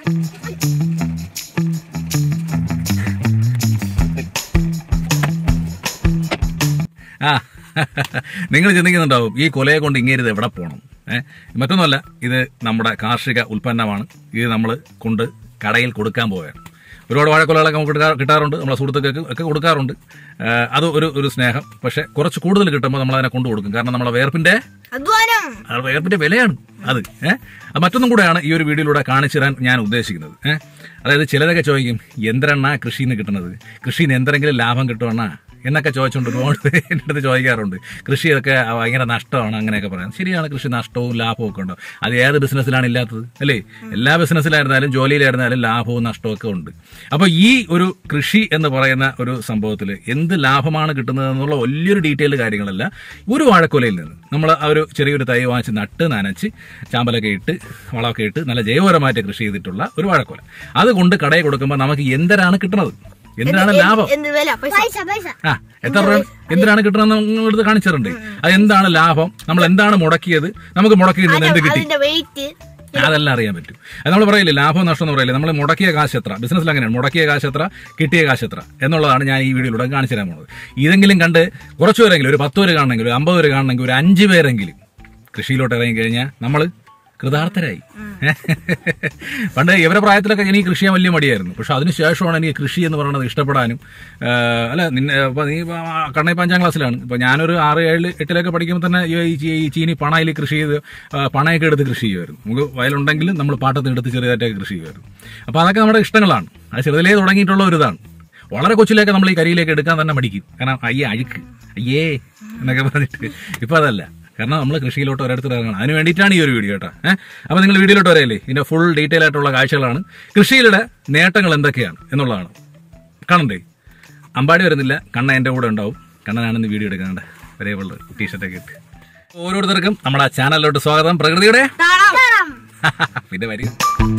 ആ നിങ്ങൾ ചിന്തിക്കുന്നുണ്ടാവും ഈ കൊലയെ കൊണ്ട് ഇങ്ങേരുത് എവിടെ പോകണം ഏഹ് മറ്റൊന്നുമല്ല ഇത് നമ്മുടെ കാർഷിക ഉൽപ്പന്നമാണ് ഇത് നമ്മൾ കൊണ്ട് കടയിൽ കൊടുക്കാൻ പോവുകയാണ് ഒരുപാട് വാഴക്കൊലകളൊക്കെ നമുക്ക് കിട്ടാ- കിട്ടാറുണ്ട് നമ്മളെ സുഹൃത്തുക്കൾക്ക് ഒക്കെ കൊടുക്കാറുണ്ട് ആ, അത് ഒരു ഒരു സ്നേഹം പക്ഷെ കുറച്ച് കൂടുതൽ കിട്ടുമ്പോൾ നമ്മൾ അതിനെ കൊണ്ടു കൊടുക്കും കാരണം നമ്മളെ വേർപ്പിന്റെ അധ്വാനം ആ വേർപ്പിന്റെ വിലയാണ് അത് ഏഹ് അത് മറ്റൊന്നും കൂടെയാണ് ഈ ഒരു വീഡിയോയിലൂടെ കാണിച്ചു തരാൻ ഞാൻ ഉദ്ദേശിക്കുന്നത് ഏഹ് അതായത് ചിലരൊക്കെ ചോദിക്കും എന്തിനാ കൃഷിയിൽ നിന്ന് കിട്ടുന്നത് കൃഷിയിൽ നിന്ന് എന്തെങ്കിലും ലാഭം കിട്ടുവാണ എന്നൊക്കെ ചോദിച്ചുകൊണ്ട് ഒരുപാട് പേര് എൻ്റെ അടുത്ത് ചോദിക്കാറുണ്ട് കൃഷിയൊക്കെ ഭയങ്കര നഷ്ടമാണ് അങ്ങനെയൊക്കെ പറയാം ശരിയാണ് കൃഷി നഷ്ടവും ലാഭവും ഒക്കെ ഉണ്ടോ അത് ഏത് ബിസിനസ്സിലാണ് ഇല്ലാത്തത് അല്ലേ എല്ലാ ബിസിനസ്സിലായിരുന്നാലും ജോലിയിലായിരുന്നാലും ലാഭവും നഷ്ടവും ഒക്കെ ഉണ്ട് അപ്പോൾ ഈ ഒരു കൃഷി എന്ന് പറയുന്ന ഒരു സംഭവത്തിൽ എന്ത് ലാഭമാണ് കിട്ടുന്നത് എന്നുള്ള വലിയൊരു ഡീറ്റെയിൽ കാര്യങ്ങളല്ല ഒരു വാഴക്കൊലയിൽ നിന്ന് നമ്മൾ ആ ഒരു ചെറിയൊരു തൈ വാങ്ങിച്ച് നട്ട് നനച്ച് ചാമ്പലൊക്കെ ഇട്ട് വളമൊക്കെ ഇട്ട് നല്ല ജൈവപരമായിട്ട് കൃഷി ചെയ്തിട്ടുള്ള ഒരു വാഴക്കൊല അതുകൊണ്ട് കടയിൽ കൊടുക്കുമ്പോൾ നമുക്ക് എന്തരാണ് കിട്ടുന്നത് എന്തിനാണ് ലാഭം എന്ത് വില പൈസ പൈസ ആ എത്ര രൂപ എന്തിനാണ് കിട്ടുന്നത് നിങ്ങളടുത്ത് കാണിച്ചിട്ടുണ്ട് അത് എന്താണ് ലാഭം നമ്മൾ എന്താണ് മുടക്കിയത് നമുക്ക് മുടക്കിയത് നിന്ന് എന്ത് കിട്ടി അതിന്റെ വെയിറ്റ് അതെല്ലാം അറിയാൻ പറ്റും അത് നമ്മൾ പറയില്ലേ ലാഭം നഷ്ടം എന്ന് പറയില്ലേ നമ്മൾ മുടക്കിയ കാശ് എത്ര ബിസിനസ്സിൽ അങ്ങനെയാണ് മുടക്കിയ കാശ് എത്ര കിട്ടിയ കാശ് എത്ര എന്നുള്ളതാണ് ഞാൻ ഈ വീഡിയോയിലൂടെ കാണിച്ചു തരാൻ പോകുന്നത് ഇതെങ്കിലും കണ്ട് കുറച്ച് പേരെങ്കിലും ഒരു പത്ത് പേര് കാണണമെങ്കിൽ ഒരു അമ്പത് പേര് കാണണമെങ്കിൽ ഒരു അഞ്ച് പേരെങ്കിലും കൃഷിയിലോട്ട് ഇറങ്ങി കഴിഞ്ഞാൽ നമ്മൾ കൃതാർത്ഥരായി പണ്ട് ഇവരെ പ്രായത്തിലൊക്കെ എനിക്ക് കൃഷി ചെയ്യാൻ വലിയ മടിയായിരുന്നു പക്ഷെ അതിനുശേഷമാണ് എനിക്ക് കൃഷി എന്ന് പറയുന്നത് ഇഷ്ടപ്പെടാനും ആ, അല്ല നിന്നെ ഇപ്പൊ നീ ഇപ്പൊ ആ കണ്ണയപ്പ് അഞ്ചാം ക്ലാസ്സിലാണ് ഇപ്പൊ ഞാനൊരു ആറ് ഏഴ് എട്ടിലൊക്കെ പഠിക്കുമ്പോൾ തന്നെ ഈ ഈ ചീ- ഈ ചീനി പണയിൽ കൃഷി ചെയ്ത് ആ, പണയൊക്കെ എടുത്ത് കൃഷി ചെയ്യുമായിരുന്നു നമുക്ക് വയലുണ്ടെങ്കിലും നമ്മൾ പാട്ടത്തിന് എടുത്ത് ചെറുതായിട്ടൊക്കെ കൃഷി ചെയ്യുമായിരുന്നു അപ്പൊ അതൊക്കെ നമ്മുടെ ഇഷ്ടങ്ങളാണ് അത് ചെറുതിലേ തുടങ്ങിയിട്ടുള്ള ഒരു ഇതാണ് വളരെ കൊച്ചിലേക്ക് നമ്മൾ ഈ കരിയിലേക്ക് എടുക്കാൻ തന്നെ മടിക്കും കാരണം അയ്യേ അഴുക്ക് അയ്യേ എന്നൊക്കെ പറഞ്ഞിട്ട് ഇപ്പൊ അതല്ല കാരണം നമ്മൾ കൃഷിയിലോട്ട് ഒരിടത്ത് ഇറങ്ങണം അതിന് വേണ്ടിയിട്ടാണ് ഈ ഒരു വീഡിയോ കേട്ടോ ഏഹ് അപ്പോൾ നിങ്ങൾ വീഡിയോയിലോട്ട് വരയില്ലേ ഇതിന്റെ ഫുൾ ഡീറ്റെയിൽ ആയിട്ടുള്ള കാഴ്ചകളാണ് കൃഷിയിലെ നേട്ടങ്ങൾ എന്തൊക്കെയാണ് എന്നുള്ളതാണ് കാണണ്ടേ അമ്പാടി വരുന്നില്ല കണ്ണ എൻ്റെ കൂടെ ഉണ്ടാവും കണ്ണനാണെന്ന് വീഡിയോ എടുക്കാണ്ട് ഒരേ വെള്ള ടീഷർട്ടൊക്കെ ഇട്ട് ഓരോരുത്തർക്കും നമ്മുടെ ആ ചാനലിലോട്ട് സ്വാഗതം പ്രകൃതിയുടെ താളം പിന്നെ വരിക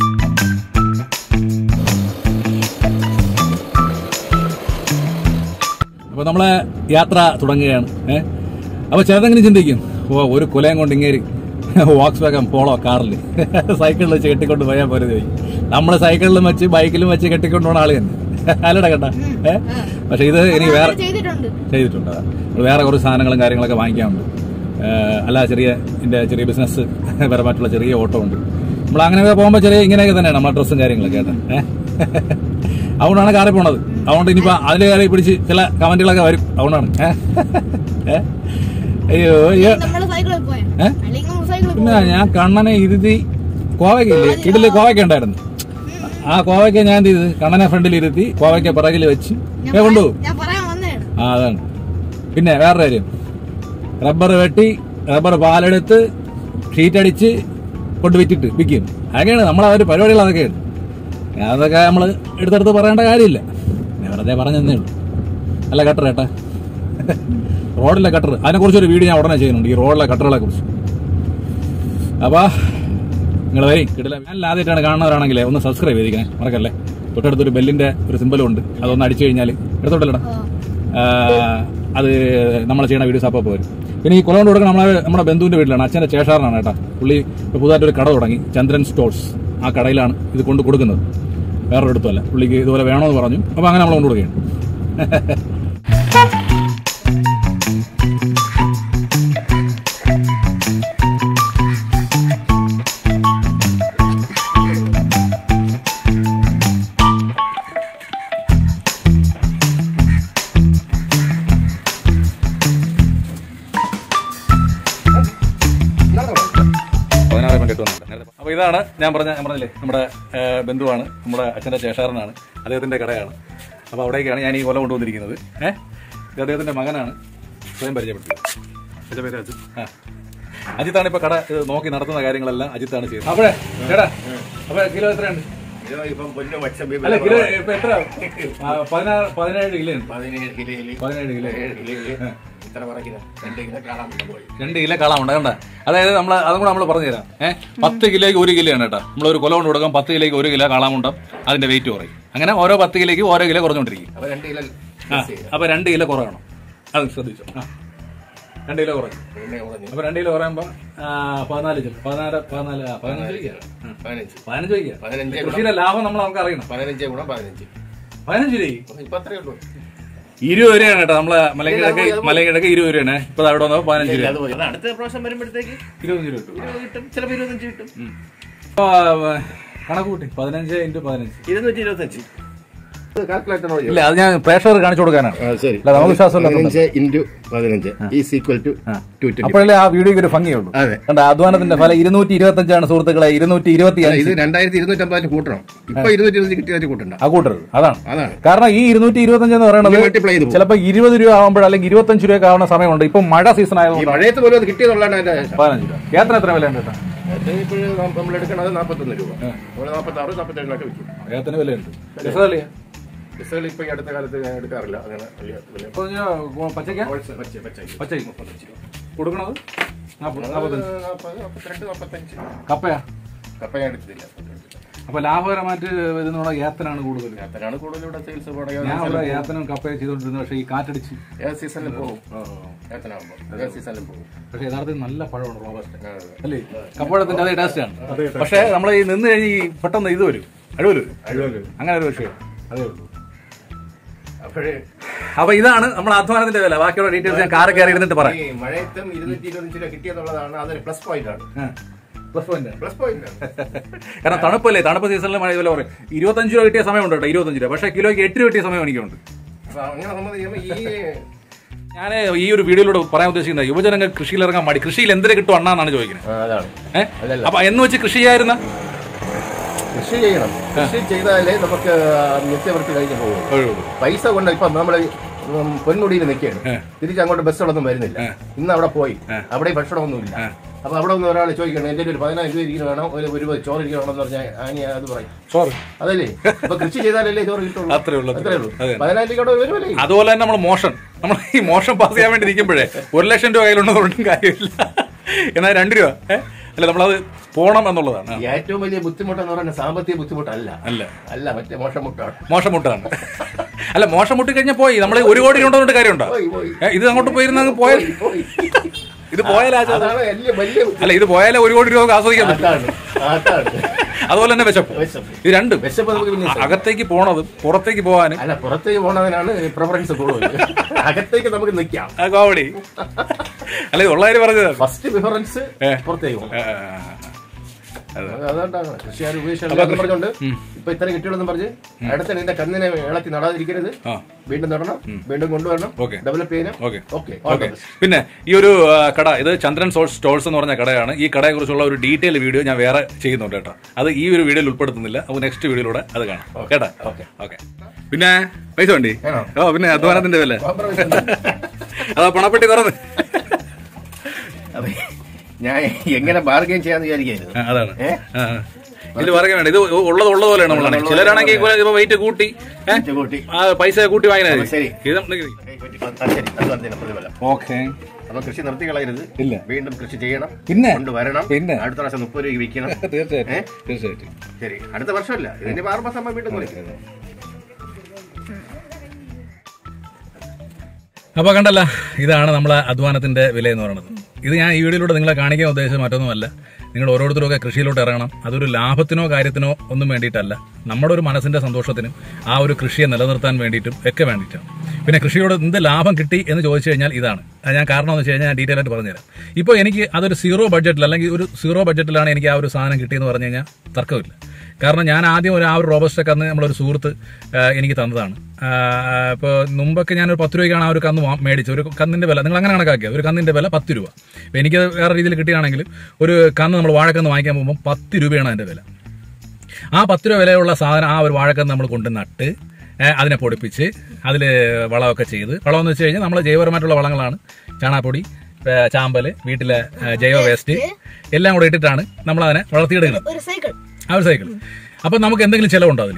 അപ്പൊ നമ്മളെ യാത്ര തുടങ്ങുകയാണ് ഏഹ് അപ്പൊ ചിലതെങ്കിലും ചിന്തിക്കും ഓ ഒരു കുലയും കൊണ്ട് ഇങ്ങേരി വാക്സ് വാഗൻ പോളോ കാറിൽ സൈക്കിളിൽ വെച്ച് കെട്ടിക്കൊണ്ട് പോയാൽ പോരെ ചോദിക്കും നമ്മള് സൈക്കിളിലും വെച്ച് ബൈക്കിലും വെച്ച് കെട്ടിക്കൊണ്ട് പോണ ആള് തന്നെ അല്ലടാ കേട്ടാ ഏഹ് പക്ഷെ ഇത് എനിക്ക് വേറെ ചെയ്തിട്ടുണ്ട് ചെയ്തിട്ടുണ്ട് അതാ. നമ്മൾ വേറെ കുറച്ച് സാധനങ്ങളും കാര്യങ്ങളൊക്കെ വാങ്ങിക്കാനുണ്ട് ഏഹ് അല്ല ചെറിയ എൻ്റെ ചെറിയ ബിസിനസ് പരമായിട്ടുള്ള ചെറിയ ഓട്ടം ഉണ്ട് നമ്മൾ അങ്ങനെയൊക്കെ പോകുമ്പോൾ ചെറിയ ഇങ്ങനെയൊക്കെ തന്നെയാണ് നമ്മളെ ഡ്രസ്സും കാര്യങ്ങളൊക്കെ കേട്ടോ ഏഹ് അതുകൊണ്ടാണ് കാറിൽ പോണത് അതുകൊണ്ട് ഇനിയിപ്പോൾ അതിൽ കയറി പിടിച്ച് ചില കമന്റുകളൊക്കെ വരും അതുകൊണ്ടാണ് ഏഹ് ഏഹ് അയ്യോ അയ്യോ നമ്മള് സൈക്കിളിൽ പോയ ഏ? അല്ലെങ്കിൽ നമ്മൾ സൈക്കിളിൽ പിന്നെ ഞാൻ കണ്ണനെ ഇരുത്തി കോവയ്ക്കില്ലേ ഇതില് കോവയ്ക്ക ഉണ്ടായിരുന്നു ആ കോവയ്ക്ക ഞാൻ എന്ത് ചെയ്ത് കണ്ണനെ ഫ്രണ്ടിൽ ഇരുത്തി കോവയ്ക്ക പിറകിൽ വെച്ച് ഏ കൊണ്ടുപോകും ഞാൻ പറയാൻ വന്നേ ആ അതാണ് പിന്നെ വേറെ കാര്യം റബ്ബർ വെട്ടി റബ്ബർ പാലെടുത്ത് ഷീറ്റ് അടിച്ച് കൊണ്ട് വിറ്റിട്ട് വിൽക്കും അതൊക്കെയാണ് നമ്മളെ ഒരു പരിപാടികൾ അതൊക്കെയാണ് അതൊക്കെ നമ്മൾ എടുത്തെടുത്ത് പറയേണ്ട കാര്യമില്ല ഞാൻ വെറുതെ പറഞ്ഞതേ ഉള്ളൂ അല്ല കട്ടർ ഏട്ടാ റോഡിലെ കട്ടർ അതിനെക്കുറിച്ച് ഒരു വീഡിയോ ഞാൻ ഉടനെ ചെയ്യുന്നുണ്ട് ഈ റോഡിലെ കട്ടറുകളെ കുറിച്ച് അപ്പാ നിങ്ങൾ വരി കിട്ടില്ല ഞാൻ ആദ്യമായിട്ടാണ് കാണുന്നവരാണെങ്കിലേ ഒന്ന് സബ്സ്ക്രൈബ് ചെയ്തിരിക്കണേ മറക്കല്ലേ തൊട്ടടുത്തൊരു ബെല്ലിന്റെ ഒരു സിമ്പലും ഉണ്ട് അതൊന്ന് അടിച്ചു കഴിഞ്ഞാൽ എടുത്തോട്ടല്ലടാ അത് നമ്മൾ ചെയ്യുന്ന വീഡിയോസ് അപ്പോൾ പോരും പിന്നെ ഈ കൊലകൊണ്ട് കൊടുക്കുന്ന നമ്മളെ നമ്മുടെ ബന്ധുവിന്റെ വീട്ടിലാണ് അച്ഛന്റെ ചേഷാറിനാണ് കേട്ടാ പുള്ളി ഇപ്പൊ പുതുതായിട്ട് ഒരു കട തുടങ്ങി ചന്ദ്രൻ സ്റ്റോഴ്സ് ആ കടയിലാണ് ഇത് കൊണ്ട് കൊടുക്കുന്നത് വേറൊരു അടുത്തല്ല പുള്ളിക്ക് ഇതുപോലെ വേണമെന്ന് പറഞ്ഞു അപ്പൊ അങ്ങനെ നമ്മൾ കൊണ്ട് കൊടുക്കുകയാണ് പതിനാറ് മിനിറ്റ് എട്ട് വന്നില്ല അപ്പൊ ഇതാണ് ഞാൻ പറഞ്ഞ ഞാൻ പറഞ്ഞില്ലേ നമ്മുടെ ആ, ബന്ധുവാണ് നമ്മുടെ അച്ഛന്റെ ചേഷാരനാണ് അദ്ദേഹത്തിന്റെ കടയാണ് അപ്പൊ അവിടേക്കാണ് ഞാൻ ഈ കൊല കൊണ്ടുവന്നിരിക്കുന്നത് ഏഹ് ഇത് അദ്ദേഹത്തിന്റെ മകനാണ് സ്വയം പരിചയപ്പെടുത്തിയത് എന്റെ പേര് അജിത് ആ അജിത്താണ് ഇപ്പൊ കട ഇത് നോക്കി നടത്തുന്ന കാര്യങ്ങളെല്ലാം അജിത്താണ് ചെയ്യുന്നത് അപ്പോഴേ ചേട്ടാ അപ്പൊ കിലോ എത്രയുണ്ട് ഇപ്പം പൊന്നു വച്ചം അല്ല കിലോ ഇപ്പൊ എത്ര ആ, പതിനാറ് പതിനേഴ് കിലോ ഉണ്ട് പതിനേഴ് കിലോയില് പതിനേഴ് കിലോ ഏഴ് കിലോയില് ഇത്ര പറക്കില്ല രണ്ട് കിലോ കാണാൻ പോയി രണ്ട് കിലോ കാളാമുണ്ട് കണ്ട അതായത് നമ്മൾ അതും കൂടെ നമ്മൾ പറഞ്ഞുതരാം ഏഹ് പത്ത് കിലോയ്ക്ക് ഒരു കിലോ ആണ് കേട്ടോ നമ്മൾ ഒരു കൊല കൊണ്ട് കൊടുക്കാം പത്ത് കിലോയ്ക്ക് ഒരു കിലോ കാളാമുണ്ടം അതിന്റെ വെയിറ്റ് കുറയും അങ്ങനെ ഓരോ പത്ത് കിലോയ്ക്ക് ഓരോ കിലോ കുറഞ്ഞുകൊണ്ടിരിക്കും അപ്പൊ രണ്ട് കിലോ ആ അപ്പൊ രണ്ട് കിലോ കുറയണം അത് ശ്രദ്ധിച്ചോ ആ രണ്ട് കിലോ കുറഞ്ഞു പിന്നെ കുറഞ്ഞു അപ്പൊ രണ്ട് കിലോ കുറയുമ്പോ ആ, പതിനാല് കിലോ പതിനാറ് പതിനാല് ആ, പതിനഞ്ച് വയ്ക്കുക പതിനഞ്ച് പതിനഞ്ച് വയ്ക്കുക പതിനഞ്ച് ഗുണം കൃഷിയിലെ ലാഭം നമ്മൾ നമുക്ക് അറിയണം പതിനഞ്ച് ഗുണം പതിനഞ്ച് പതിനഞ്ച് രൂപ ഇപ്പൊ അത്രേ ഉള്ളൂ ഇരുപത് രൂപയാണ് കേട്ടോ നമ്മളെ മലങ്കിഴക്ക് മലങ്കിഴക്ക് ഇരുപത് രൂപയാണ് ഇപ്പൊ അവിടെ വന്നപ്പോ പതിനഞ്ച് രൂപ അത് പോയി. അത് അടുത്ത പ്രാവശ്യം വരുമ്പോഴത്തേക്ക് ഇരുപത് രൂപ കിട്ടും ഇരുപത് കിട്ടും ചിലപ്പോൾ ഇരുപത്തഞ്ച് കിട്ടും അപ്പൊ, ആ, കണക്ക് കൂട്ടി പതിനഞ്ച് ഇൻറ്റു പതിനഞ്ച് ഇരുന്നൂറ്റി ഇരുപത്തഞ്ച് കാൽക്കുലേറ്റർ ഇല്ല അത് ഞാൻ പ്രേക്ഷകർ കാണിച്ചു കൊടുക്കാനാണ് ശരി അല്ല, നമുക്ക് വിശ്വാസമില്ല പതിനഞ്ച് ഇൻറ്റു പതിനഞ്ച് is equal to two twenty അപ്പോഴല്ലേ ആ വീഡിയോക്ക് ഒരു ഭംഗിയുള്ളൂ അതെ കണ്ട അധ്വാനത്തിന്റെ ഫലം ഇരുന്നൂറ്റി ഇരുപത്തി അഞ്ചാണ് സുഹൃത്തുക്കളെ ഇരുന്നൂറ്റി ഇരുപത്തി ഇത് അഞ്ച് രണ്ടായിരത്തി ഇരുന്നൂറ്റമ്പതിന് കൂട്ടണം ഇപ്പൊ ഇരുന്നൂറ്റി ഇരുപത്തി കിട്ടിയതിന് കൂട്ടണ്ട ആ കൂട്ടരുത് അതാണ് അതാണ് കാരണം ഈ ഇരുന്നൂറ്റി ഇരുപത്തി അഞ്ച് എന്ന് പറയുന്നത് മൾട്ടിപ്ലൈ ചെയ്ത് പോകും. ചിലപ്പോ ഇരുപത് രൂപ ആവുമ്പോൾ അല്ലെങ്കിൽ ഇരുപത്തഞ്ച് രൂപ ആവുന്ന സമയമുണ്ട് ഇപ്പൊ മഴ സീസൺ ഈ ആയതുകൊണ്ട് മഴയത്ത് പോലും അത് കിട്ടിയതുള്ളതാണ് അതിന്റെ പതിനഞ്ച് രൂപ ഏത്തന എത്ര വില ഉണ്ട് കേട്ടോ ഇപ്പോഴും നമ്മൾ എടുക്കണത് നാൽപ്പത്തൊന്ന് രൂപ നമ്മൾ നാൽപ്പത്തി ആറ് നാൽപ്പത്തേഴിനൊക്കെ വിൽക്കും ഏത്തന് വിലയുണ്ട് രസമല്ലേ ബസ്സുകൾ ഇപ്പൊ ഈ അടുത്ത കാലത്ത് ഞാൻ എടുക്കാറില്ല അങ്ങനെ വലിയ വില അപ്പൊ ഞാൻ പച്ചയ്ക്ക പച്ച പച്ച പച്ച പച്ചയ്ക്ക് മുപ്പത്തഞ്ച് രൂപ കൊടുക്കണത് നാപ്പത് നാപ്പത്തഞ്ച് നാൽപ്പത് നാൽപ്പത്തിരണ്ട് നാൽപ്പത്തഞ്ച് കപ്പയാ കപ്പ ഞാൻ എടുത്തില്ല അപ്പൊ ലാഭകരമായിട്ട് വരുന്ന ഏത്തനാണ് കൂടുതൽ അത്രയാണ് കൂടുതൽ ഇവിടെ സെയിൽസ് ഞാൻ ഇവിടെ ഏത്തനും കപ്പയും ചെയ്തോണ്ടിരുന്നത് പക്ഷേ ഈ കാറ്റടിച്ച് ഏത് സീസണിൽ പോകും ഏത്തനാകുമ്പോൾ ഏത് സീസണിലും പോകും പക്ഷെ യഥാർത്ഥത്തിൽ നല്ല പഴമാണ് റോബസ്റ്റ് അതെ. അല്ലേ കപ്പഴത്തിന്റെ അതേ ടേസ്റ്റ് ആണ് പക്ഷെ നമ്മൾ ഈ നിന്ന് കഴിഞ്ഞ് ഈ പെട്ടെന്ന് ഇത് വരും അഴുവല് അങ്ങനെ ഒരു വിഷയം അതേ ഉള്ളൂ അപ്പോഴേ അപ്പൊ ഇതാണ് നമ്മൾ അധ്വാനത്തിന്റെ വില ബാക്കിയുള്ള ഡീറ്റെയിൽസ് ഞാൻ കാറ് കയറി ഇരുന്നിട്ട് പറയാം ഈ മഴയത്തും ഇരുന്നൂറ്റി ഇരുപത്തഞ്ച് രൂപ കിട്ടിയെന്നുള്ളതാണ് അതൊരു പ്ലസ് പോയിന്റ് ആണ് പ്ലസ് പോയിന്റ് പ്ലസ് പോയിന്റ് ആണ് കാരണം തണുപ്പല്ലേ തണുപ്പ് സീസണിൽ മഴ ഇതുപോലെ പറയും ഇരുപത്തഞ്ച് രൂപ കിട്ടിയ സമയമുണ്ട് കേട്ടോ ഇരുപത്തഞ്ച് രൂപ പക്ഷേ കിലോയ്ക്ക് എട്ട് രൂപ കിട്ടിയ സമയം എനിക്കുണ്ട് അപ്പൊ അങ്ങനെ സംബന്ധിക്കുമ്പോൾ ഈ ഞാൻ ഈ ഒരു വീഡിയോയിലൂടെ പറയാൻ ഉദ്ദേശിക്കുന്നത് യുവജനങ്ങൾ കൃഷിയിൽ ഇറങ്ങാൻ മടി കൃഷിയിൽ എന്തിനു കിട്ടും അണ്ണാന്നാണ് ചോദിക്കുന്നത് ആ, അതാണ് ഏഹ് അല്ലല്ല. അപ്പൊ എന്ന് വെച്ച് കൃഷി ചെയ്യായിരുന്ന കൃഷി ചെയ്യണം കൃഷി ചെയ്താലേ നമുക്ക് നിത്യവൃത്തി കഴിഞ്ഞ് പോകും പൈസ കൊണ്ട് ഇപ്പൊ നമ്മള് പൊന്മുടിയിൽ നിൽക്കുകയാണ് തിരിച്ച് അങ്ങോട്ട് ബസ്സുകളൊന്നും വരുന്നില്ല ഇന്ന് അവിടെ പോയി അവിടെ ഭക്ഷണമൊന്നുമില്ല അപ്പൊ അവിടെ ഒന്ന് ഒരാൾ ചോദിക്കണം എന്റെ ഒരു പതിനായിരം രൂപ ഇരിക്കുന്ന വേണം ഒരു ഒരു ചോറ് ഇരിക്കണമെന്ന് പറഞ്ഞാൽ ആനി അത് പറയും സോറി അതല്ലേ അപ്പൊ കൃഷി ചെയ്താലല്ലേ ചോറ് കിട്ടുള്ളൂ അത്രേ ഉള്ളൂ, അത്രേ ഉള്ളൂ അതെ. പതിനായിരം രൂപ വരുമല്ലേ അതുപോലെ തന്നെ നമ്മൾ മോഷൻ നമ്മൾ ഈ മോഷൻ പാസ് ചെയ്യാൻ വേണ്ടി നിൽക്കുമ്പോഴേ ഒരു ലക്ഷം രൂപ കയ്യിലുണ്ടെന്നുകൊണ്ടും കാര്യമില്ല എന്നാൽ രണ്ട് രൂപ ഏഹ് അല്ല നമ്മളത് പോണം എന്നുള്ളതാണ് ഈ ഏറ്റവും വലിയ ബുദ്ധിമുട്ടെന്ന് പറയുന്നത് സാമ്പത്തിക ബുദ്ധിമുട്ടല്ല അല്ല അല്ല മറ്റേ മോശം മുട്ടാണ് മോശം മുട്ടാണ് അല്ല മോശം മുട്ടി കഴിഞ്ഞാൽ പോയി നമ്മൾ ഒരു കോടി ഉണ്ടെന്നുകൊണ്ട് കാര്യമുണ്ടോ പോയി പോയി ഏ, ഇത് അങ്ങോട്ട് പോയിരുന്ന അങ്ങ് പോയാൽ പോയി ഇത് പോയാൽ ആചാ- അതാണ് വലിയ വലിയ അല്ല ഇത് പോയാലേ ഒരു കോടി രൂപ ആസ്വദിക്കാൻ പറ്റും അതാണ് അതാണ് അതുപോലെ തന്നെ വിശപ്പ് വിശപ്പ്. ഇത് രണ്ടും വിശപ്പ് നമുക്ക് പിന്നെ അ- അകത്തേക്ക് പോണതും പുറത്തേക്ക് പോകാനും അല്ല പുറത്തേക്ക് പോണതിനാണ് പ്രിഫറൻസ് കൂടുതൽ അകത്തേക്ക് നമുക്ക് നിൽക്കാം ആ കോമഡി അല്ല ഇത് ഉള്ളവര് പറഞ്ഞത് ഫസ്റ്റ് പ്രിഫറൻസ് പുറത്തേക്ക് പോകണം അതുകൊണ്ടാണ് കൃഷിക്കാർ ഉപേക്ഷിച്ചു പറഞ്ഞുകൊണ്ട് ഇപ്പൊ ഇത്ര കിട്ടിയുള്ളെന്ന് പറഞ്ഞ് അടുത്ത നിന്റെ കന്നിനെ ഇളക്കി നടാതിരിക്കരുത് ആ വീണ്ടും നടണം വീണ്ടും കൊണ്ടുവരണം Okay. ഡെവലപ്പ് ചെയ്യണം ഓക്കെ ഓക്കെ ഓക്കെ പിന്നെ ഈ ഒരു ആ, കട ഇത് ചന്ദ്രൻ സോൾ സ്റ്റോൾസ് എന്ന് പറഞ്ഞ കടയാണ് ഈ കടയെ കുറിച്ചുള്ള ഒരു ഡീറ്റെയിൽ വീഡിയോ ഞാൻ വേറെ ചെയ്യുന്നുണ്ട് കേട്ടോ അത് ഈ ഒരു വീഡിയോയിൽ ഉൾപ്പെടുത്തുന്നില്ല അപ്പോൾ നെക്സ്റ്റ് വീഡിയോയിലൂടെ അത് കാണാം കേട്ടോ ഓക്കെ ഓക്കെ പിന്നെ പൈസ വേണ്ടി വേണോ? ഓ പിന്നെ അധ്വാനത്തിന്റെ വില അതാ പണപ്പെട്ടി തുറന്ന് അപ്പൊ ഞാൻ എങ്ങനെ ബാർഗെയിൻ ചെയ്യാന്ന് വിചാരിക്കായിരുന്നു ആ, അതാണ് ഏ? ആ, ആ. ഇത് പറയുക വേണ്ട ഇത് ഉള്ളത് ഉള്ളത് പോലെയാണ് നമ്മളാണെങ്കിൽ ചിലരാണെങ്കിൽ ഇപ്പൊ വെയിറ്റ് കൂട്ടി ഏ? ഇത് കൂട്ടി ആ, പൈസ കൂട്ടി വാങ്ങിയത് ശരി. ഇത് ആ, ശരി അധ്വാനത്തിന് പ്രതിഫലം ഓക്കെ അപ്പൊ കൃഷി നിർത്തി കളയരുത് ഇല്ല. വീണ്ടും കൃഷി ചെയ്യണം പിന്നെ? കൊണ്ടുവരണം പിന്നെ? അടുത്ത പ്രാവശ്യം മുപ്പത് രൂപ വിൽക്കണം തീർച്ചയായിട്ടും ഏ? തീർച്ചയായിട്ടും ശരി അടുത്ത വർഷമല്ല ഇതിന്റെ ആറ് മാസം ആകുമ്പോൾ വീണ്ടും കുറയ്ക്കും അപ്പോൾ കണ്ടല്ല ഇതാണ് നമ്മളെ അധ്വാനത്തിന്റെ വില എന്ന് പറയുന്നത് ഇത് ഞാൻ ഈ വീഡിയോയിലൂടെ നിങ്ങളെ കാണിക്കാൻ ഉദ്ദേശിച്ചത് മറ്റൊന്നുമല്ല നിങ്ങൾ ഓരോരുത്തരൊക്കെ കൃഷിയിലോട്ട് ഇറങ്ങണം അതൊരു ലാഭത്തിനോ കാര്യത്തിനോ ഒന്നും വേണ്ടിയിട്ടല്ല നമ്മുടെ ഒരു മനസ്സിന്റെ സന്തോഷത്തിനും ആ ഒരു കൃഷിയെ നിലനിർത്താൻ വേണ്ടിയിട്ടും ഒക്കെ വേണ്ടിയിട്ടാണ് പിന്നെ കൃഷിയോട് എന്ത് ലാഭം കിട്ടി എന്ന് ചോദിച്ചു കഴിഞ്ഞാൽ ഇതാണ് അത് ഞാൻ കാരണം എന്ന് വെച്ച് കഴിഞ്ഞാൽ ഞാൻ ഡീറ്റെയിൽ ആയിട്ട് പറഞ്ഞുതരാം ഇപ്പോൾ എനിക്ക് അതൊരു സീറോ ബഡ്ജറ്റിൽ അല്ലെങ്കിൽ ഒരു സീറോ ബഡ്ജറ്റിലാണ് എനിക്ക് ആ ഒരു സാധനം കിട്ടിയെന്ന് പറഞ്ഞു കഴിഞ്ഞാൽ തർക്കമില്ല കാരണം ഞാൻ ആദ്യം ഒരു ആ ഒരു റോബസ്റ്റൊക്കെ അന്ന് നമ്മളൊരു സുഹൃത്ത് ആ, എനിക്ക് തന്നതാണ് ഇപ്പോൾ മുമ്പൊക്കെ ഞാനൊരു പത്ത് രൂപയ്ക്കാണ് ആ ഒരു കന്ന് വാ- മേടിച്ചത് ഒരു കന്നിന്റെ വില നിങ്ങൾ അങ്ങനെ കണക്കാക്കിയത് ഒരു കന്നിന്റെ വില പത്ത് രൂപ അപ്പോൾ എനിക്കത് വേറെ രീതിയിൽ കിട്ടുകയാണെങ്കിൽ ഒരു കന്ന് നമ്മൾ വാഴക്കന്ന് വാങ്ങിക്കാൻ പോകുമ്പോൾ പത്ത് രൂപയാണ് അതിന്റെ വില ആ പത്ത് രൂപ വിലയുള്ള സാധനം ആ ഒരു വാഴക്കന്ന് നമ്മൾ കൊണ്ട് നട്ട് ഏ, അതിനെ പൊടിപ്പിച്ച് അതിൽ വളമൊക്കെ ചെയ്ത് വളമെന്ന് വെച്ച് കഴിഞ്ഞാൽ നമ്മൾ ജൈവപരമായിട്ടുള്ള വളങ്ങളാണ് ചാണാപ്പൊടി ഏ, ചാമ്പല് വീട്ടിലെ ഏ, ജൈവ വേസ്റ്റ് എല്ലാം കൂടെ ഇട്ടിട്ടാണ് നമ്മൾ അതിനെ വളർത്തിയെടുക്കുന്നത് ഒരു സൈക്കിൾ ആ ഒരു സൈക്കിൾ അപ്പൊ നമുക്ക് എന്തെങ്കിലും ചിലവുണ്ടോ അതിൽ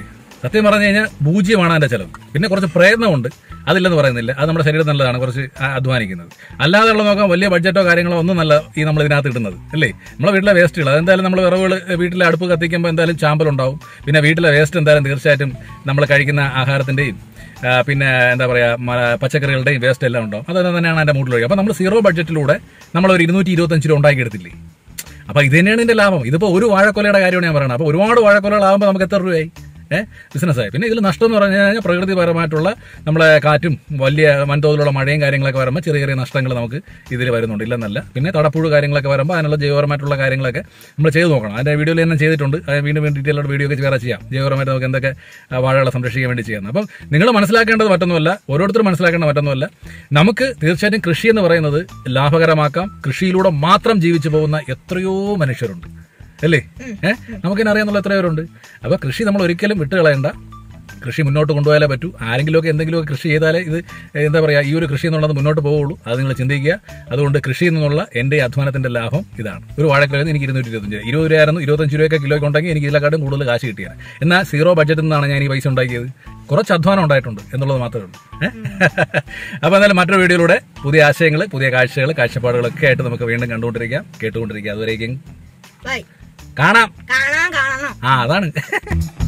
സത്യം പറഞ്ഞു കഴിഞ്ഞാൽ പൂജ്യമാണ് അതിന്റെ ചെലവ് പിന്നെ കുറച്ച് പ്രയത്നമുണ്ട് അതില്ലെന്ന് പറയുന്നില്ല അത് നമ്മുടെ ശരീരം നല്ലതാണ് കുറച്ച് ആ- അധ്വാനിക്കുന്നത് അല്ലാതെയുള്ള നോക്കാൻ വലിയ ബഡ്ജറ്റോ കാര്യങ്ങളോ ഒന്നും നല്ല ഈ നമ്മൾ ഇതിനകത്ത് ഇടുന്നത് അല്ലേ നമ്മളെ വീട്ടിലെ വേസ്റ്റുകൾ അതെന്തായാലും നമ്മൾ വിറവുകൾ വീട്ടിലെ അടുപ്പ് കത്തിക്കുമ്പോൾ എന്തായാലും ചാമ്പലുണ്ടാവും പിന്നെ വീട്ടിലെ വേസ്റ്റ് എന്തായാലും തീർച്ചയായിട്ടും നമ്മൾ കഴിക്കുന്ന ആഹാരത്തിന്റെയും ആ, പിന്നെ എന്താ പറയാ മ- പച്ചക്കറികളുടെയും വേസ്റ്റ് എല്ലാം ഉണ്ടാവും അതൊക്കെ തന്നെയാണ് അതിന്റെ മൂട്ടിൽ അപ്പൊ നമ്മൾ സീറോ ബഡ്ജറ്റിലൂടെ നമ്മൾ ഒരു ഇരുന്നൂറ്റി ഇരുപത്തഞ്ച് രൂപ ഉണ്ടാക്കിയെടുത്തില്ലേ അപ്പൊ ഇത് തന്നെയാണ് ഇതിന്റെ ലാഭം ഇതിപ്പോ ഒരു വാഴക്കൊലയുടെ കാര്യമാണ് ഞാൻ പറയുന്നത് അപ്പൊ ഒരുപാട് വാഴക്കൊലകളാകുമ്പോൾ നമുക്ക് എത്ര രൂപയായി ഏഹ് ബിസിനസ്സായി പിന്നെ ഇതിൽ നഷ്ടം എന്ന് പറഞ്ഞു കഴിഞ്ഞാൽ പ്രകൃതിപരമായിട്ടുള്ള നമ്മളെ കാറ്റും വലിയ വൻതോതിലുള്ള മഴയും കാര്യങ്ങളൊക്കെ വരുമ്പോൾ ചെറിയ ചെറിയ നഷ്ടങ്ങൾ നമുക്ക് ഇതിൽ വരുന്നുണ്ട് ഇല്ലെന്നല്ല പിന്നെ തടപ്പുഴ കാര്യങ്ങളൊക്കെ വരുമ്പോൾ അതിനുള്ള ജൈവപരമായിട്ടുള്ള കാര്യങ്ങളൊക്കെ നമ്മൾ ചെയ്ത് നോക്കണം അതിന്റെ വീഡിയോയിൽ തന്നെ ചെയ്തിട്ടുണ്ട് അത് വീണ്ടും വീണ്ടും ഡീറ്റെയിൽ വീഡിയോ ഒക്കെ വേറെ ചെയ്യാം ജൈവപരമായിട്ട് നമുക്ക് എന്തൊക്കെ ആ, വാഴകളെ സംരക്ഷിക്കാൻ വേണ്ടി ചെയ്യുന്നത് അപ്പം നിങ്ങൾ മനസ്സിലാക്കേണ്ടത് മറ്റൊന്നുമല്ല ഓരോരുത്തരും മനസ്സിലാക്കേണ്ട മറ്റൊന്നുമല്ല നമുക്ക് തീർച്ചയായിട്ടും കൃഷി എന്ന് പറയുന്നത് ലാഭകരമാക്കാം കൃഷിയിലൂടെ മാത്രം ജീവിച്ചു പോകുന്ന എത്രയോ മനുഷ്യരുണ്ട് അല്ലേ ഏഹ് നമുക്കിനെ അറിയാന്നുള്ള എത്ര പേരുണ്ട് അപ്പൊ കൃഷി നമ്മൾ ഒരിക്കലും വിട്ടുകളയണ്ട കൃഷി മുന്നോട്ട് കൊണ്ടുപോയാലേ പറ്റൂ ആരെങ്കിലുമൊക്കെ എന്തെങ്കിലുമൊക്കെ കൃഷി ചെയ്താലേ ഇത് എന്താ പറയുക ഈ ഒരു കൃഷി എന്നുള്ളത് മുന്നോട്ട് പോവുള്ളൂ അത് നിങ്ങൾ ചിന്തിക്കുക അതുകൊണ്ട് കൃഷി എന്നുള്ള എൻ്റെ ഈ അധ്വാനത്തിന്റെ ലാഭം ഇതാണ് ഒരു വാഴക്കിലോ എനിക്ക് ഇരുന്നൂറ്റി ഇരുപത്തഞ്ച് രൂപ ഇരുപത് രൂപയായിരുന്നു ഇരുപത്തഞ്ച് രൂപയൊക്കെ കിലോയ്ക്ക് ഉണ്ടെങ്കിൽ എനിക്ക് ഇതിനെക്കാട്ടും കൂടുതൽ കാശ് കിട്ടിയാണ് എന്നാൽ സീറോ ബഡ്ജറ്റിൽ നിന്നാണ് ഞാൻ ഈ പൈസ ഉണ്ടാക്കിയത് കുറച്ച് അധ്വാനം ഉണ്ടായിട്ടുണ്ട് എന്നുള്ളത് മാത്രമേ ഉള്ളൂ അപ്പോൾ എന്തായാലും മറ്റൊരു വീഡിയോയിലൂടെ പുതിയ ആശയങ്ങൾ പുതിയ കാഴ്ചകൾ കാഴ്ചപ്പാടുകളൊക്കെ ആയിട്ട് നമുക്ക് വീണ്ടും കണ്ടുകൊണ്ടിരിക്കാം കേട്ടുകൊണ്ടിരിക്കാം അതുവരേക്കും ബൈ കാണാം കാണാൻ കാണണം ആ അതാണ്